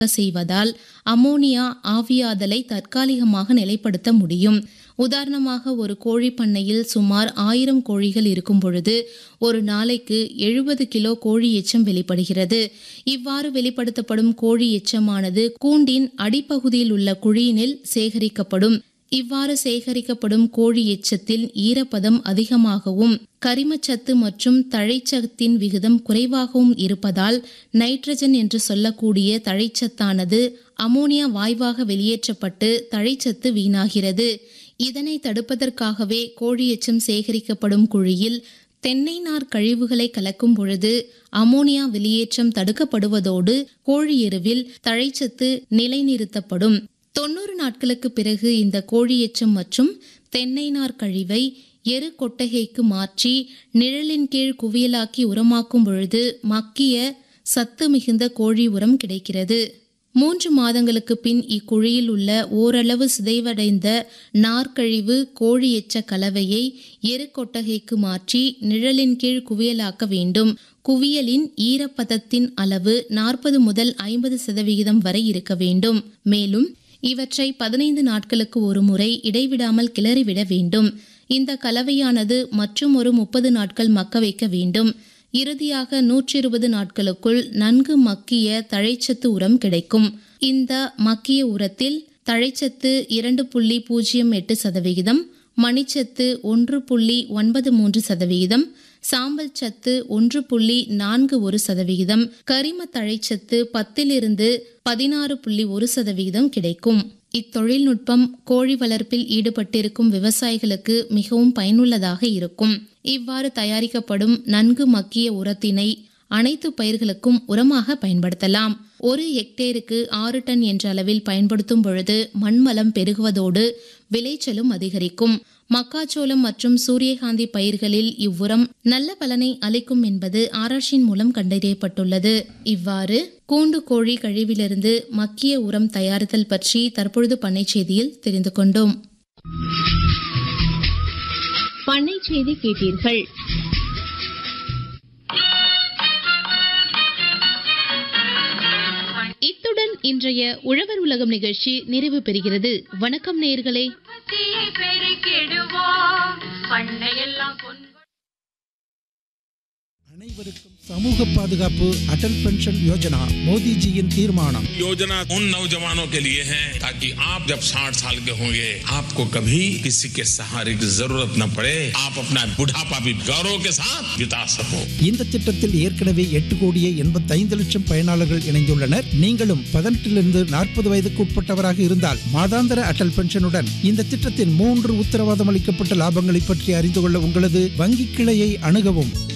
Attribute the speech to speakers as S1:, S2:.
S1: செய்வதால் அமோனியா ஆவியாதலை தற்காலிகமாக நிலைப்படுத்த முடியும் உதாரணமாக ஒரு கோழி பண்ணையில் சுமார் ஆயிரம் கோழிகள் இருக்கும் பொழுது ஒரு நாளைக்கு எழுபது கிலோ கோழி எச்சம் வெளிப்படுகிறது இவ்வாறு வெளிப்படுத்தப்படும் கோழி எச்சமானது கூண்டின் அடிப்பகுதியில் உள்ள குழியினில் சேகரிக்கப்படும் இவ்வாறு சேகரிக்கப்படும் கோழி எச்சத்தில் ஈரப்பதம் அதிகமாகவும் கரிமச்சத்து மற்றும் தழைச்சத்தின் விகிதம் குறைவாகவும் இருப்பதால் நைட்ரஜன் என்று சொல்லக்கூடிய தழைச்சத்தானது அமோனியா வாய்வாக வெளியேற்றப்பட்டு தழைச்சத்து வீணாகிறது இதனை தடுப்பதற்காகவே கோழி எச்சம் சேகரிக்கப்படும் குழியில் தென்னை நார் கழிவுகளை கலக்கும் பொழுது அமோனியா வெளியேற்றம் தடுக்கப்படுவதோடு கோழி எருவில் தழைச்சத்து நிலைநிறுத்தப்படும் தொண்ணூறு நாட்களுக்கு பிறகு இந்த கோழி எச்சம் மற்றும் தென்னை நார் கழிவை எரு கொட்டகைக்கு மாற்றி நிழலின் கீழ் குவியலாக்கி உரமாக்கும் பொழுது மக்கிய சத்து மிகுந்த கோழி உரம் கிடைக்கிறது மூன்று மாதங்களுக்கு பின் இக்குழியில் உள்ள ஓரளவு சிதைவடைந்த நார்க்கழிவு கோழி எச்ச கலவையை எரு கொட்டகைக்கு மாற்றி நிழலின் கீழ் குவியலாக்க வேண்டும் குவியலின் ஈரப்பதத்தின் அளவு நாற்பது முதல் ஐம்பது சதவிகிதம் வரை இருக்க வேண்டும் மேலும் இவற்றை பதினைந்து நாட்களுக்கு ஒரு முறை இடைவிடாமல் கிளறிவிட வேண்டும் இந்த கலவையானது மற்றும் ஒரு முப்பது நாட்கள் மக்க வைக்க வேண்டும் இறுதியாக நூற்றி இருபது நாட்களுக்குள் நன்கு மக்கிய தழைச்சத்து உரம் கிடைக்கும் இந்த மக்கிய உரத்தில் தழைச்சத்து இரண்டு புள்ளி பூஜ்ஜியம் எட்டு சதவிகிதம் மணிச்சத்து ஒன்று புள்ளி ஒன்பது மூன்று சதவிகிதம் சாம்பல் சத்து ஒன்று புள்ளி நான்கு ஒரு சதவிகிதம் கரிம தழைச்சத்து பத்திலிருந்து பதினாறு புள்ளி ஒரு சதவிகிதம் கிடைக்கும் இத்தொழில்நுட்பம் கோழி வளர்ப்பில் ஈடுபட்டிருக்கும் விவசாயிகளுக்கு மிகவும் பயனுள்ளதாக இருக்கும் இவ்வாறு தயாரிக்கப்படும் நன்கு மக்கிய உரத்தினை அனைத்து பயிர்களுக்கும் உரமாக பயன்படுத்தலாம் ஒரு ஹெக்டேருக்கு ஆறு டன் என்ற அளவில் பயன்படுத்தும் பொழுது மண்வளம் பெருகுவதோடு விளைச்சலும் அதிகரிக்கும் மக்காச்சோளம் மற்றும் சூரியகாந்தி பயிர்களில் இவ்வுரம் நல்ல பலனை அளிக்கும் என்பது ஆராய்ச்சியின் மூலம் கண்டறியப்பட்டுள்ளது இவ்வாறு கூண்டு கோழி கழிவிலிருந்து மக்கிய உரம் தயாரித்தல் பற்றி தற்பொழுது பண்ணை செய்தியில் தெரிந்து கொண்டோம்
S2: பண்ணை செய்தி கேட்டீர்கள் இத்துடன் இன்றைய உழவர் உலகம் நிகழ்ச்சி நிறைவு பெறுகிறது வணக்கம் நேயர்களே
S3: உற்பத்தியை பெருக்கிடுவோம் பண்ணையெல்லாம் பொன்
S4: அனைவருக்கும் சமூக பாதுகாப்பு அடல் பென்ஷன் யோஜனா மோடிஜியின் தீர்மானம்
S5: योजना उन नौजवानों के लिए है ताकि आप जब 60 साल के होंगे आपको कभी किसी के सहारे की जरूरत न पड़े आप अपना बुढ़ापा भी गौरव के साथ बिता सको
S4: இந்த திட்டத்தில் ஏற்கனவே எட்டு கோடியே எண்பத்தைந்து லட்சம் பயனாளர்கள் இணைந்துள்ளனர் நீங்களும் பதினெட்டிலிருந்து நாற்பது வயதுக்கு உட்பட்டவராக இருந்தால் மாதாந்திர அடல் பென்ஷனுடன் இந்த திட்டத்தின் மூன்று உத்தரவாதம் அளிக்கப்பட்ட லாபங்களை பற்றி அறிந்து கொள்ள உங்களது வங்கி கிளையை அணுகவும்